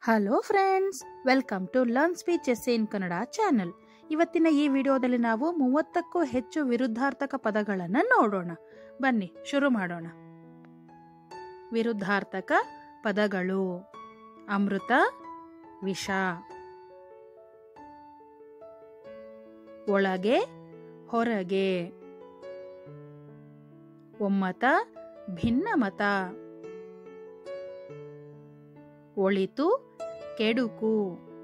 hello friends welcome to learn speeches in Kannada channel ಇವತ್ತಿನ ಈ ವಿಡಿಯೋದಲ್ಲಿ ನಾವು ಮೂವತ್ತಕ್ಕೂ ಹೆಚ್ಚು ವಿರುದ್ಧಾರ್ಥಕ ಪದಗಳನ್ನು ನೋಡೋಣ ಬನ್ನಿ ಶುರು ಮಾಡೋಣ ವಿರುದ್ಧಾರ್ಥಕ ಪದಗಳು ಅಮೃತ ವಿಷ ಒಳಗೆ ಹೊರಗೆ ಒಮ್ಮತ ಭಿನ್ನಮತ ಒಳಿತು ಕೆಡುಕು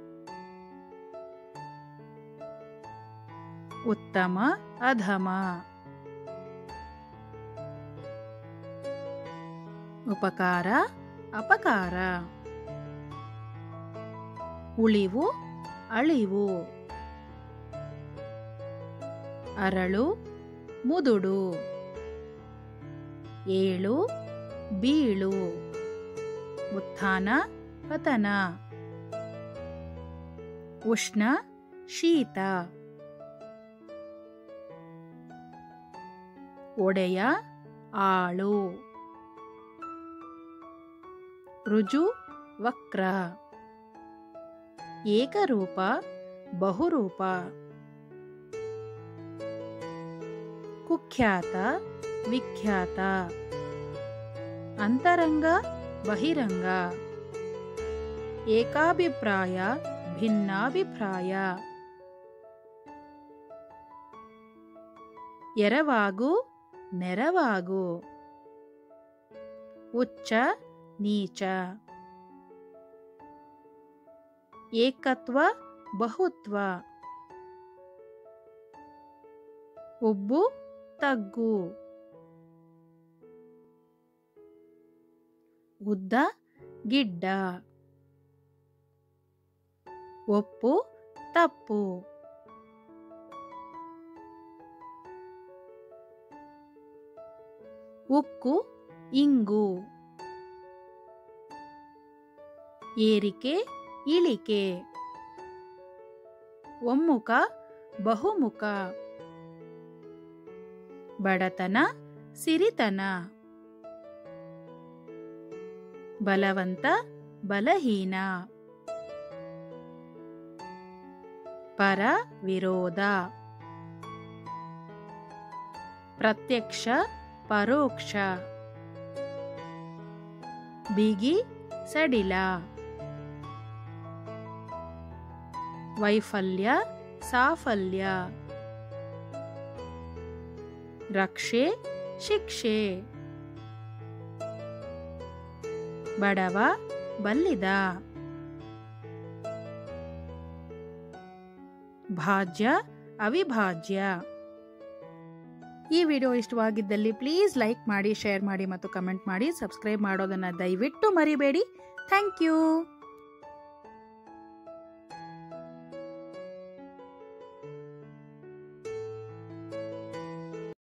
ಉತ್ತಮ ಅಧಮ ಉಪಕಾರ ಅಪಕಾರ ಉಳಿವು ಅಳಿವು ಅರಳು ಮುದುಡು ಏಳು ಬೀಳು ಉತ್ಥಾನ ಪತನ ಉಷ್ಣ ಶೀತ ಒಡೆಯ ಆಳು ರುಜು ವಕ್ರ ಏಕರೂಪ ಬಹುರೂಪ ಕುಖ್ಯಾತ ವಿಖ್ಯಾತ ಅಂತರಂಗ ಬಹಿರಂಗ ಏಕಾಭಿಪ್ರಾಯ ಭಿನ್ನಾಭಿಪ್ರಾಯ ಎರವಾಗು ನೆರವಾಗು ಉಚ್ಚ ನೀಚ ಏಕತ್ವ ಬಹುತ್ವ ಉಬ್ಬು ತಗ್ಗು ಉದ್ದ ಗಿಡ್ಡ ಒಪ್ಪು ತಪ್ಪು ಉಕ್ಕು ಇಂಗು ಏರಿಕೆ ಇಳಿಕೆ ಒಮ್ಮುಖ ಬಹುಮುಖ ಬಡತನ ಸಿರಿತನ ಬಲವಂತ ಬಲಹೀನ ಪರ ವಿರೋಧ ಪ್ರತ್ಯಕ್ಷ ಪರೋಕ್ಷ ಬಿಗಿ ಸಡಿಲ ವೈಫಲ್ಯ ಸಾಫಲ್ಯ ರಕ್ಷೆ ಶಿಕ್ಷೆ ಬಡವ ಬಲ್ಲಿದ ಭಾಜ್ಯ ಅವಿಭಾಜ್ಯ ಈ ವಿಡಿಯೋ ಇಷ್ಟವಾಗಿದ್ದಲ್ಲಿ ಪ್ಲೀಸ್ ಲೈಕ್ ಮಾಡಿ ಶೇರ್ ಮಾಡಿ ಮತ್ತು ಕಮೆಂಟ್ ಮಾಡಿ ಸಬ್ಸ್ಕ್ರೈಬ್ ಮಾಡೋದನ್ನು ದಯವಿಟ್ಟು ಮರಿಬೇಡಿ ಥ್ಯಾಂಕ್ ಯು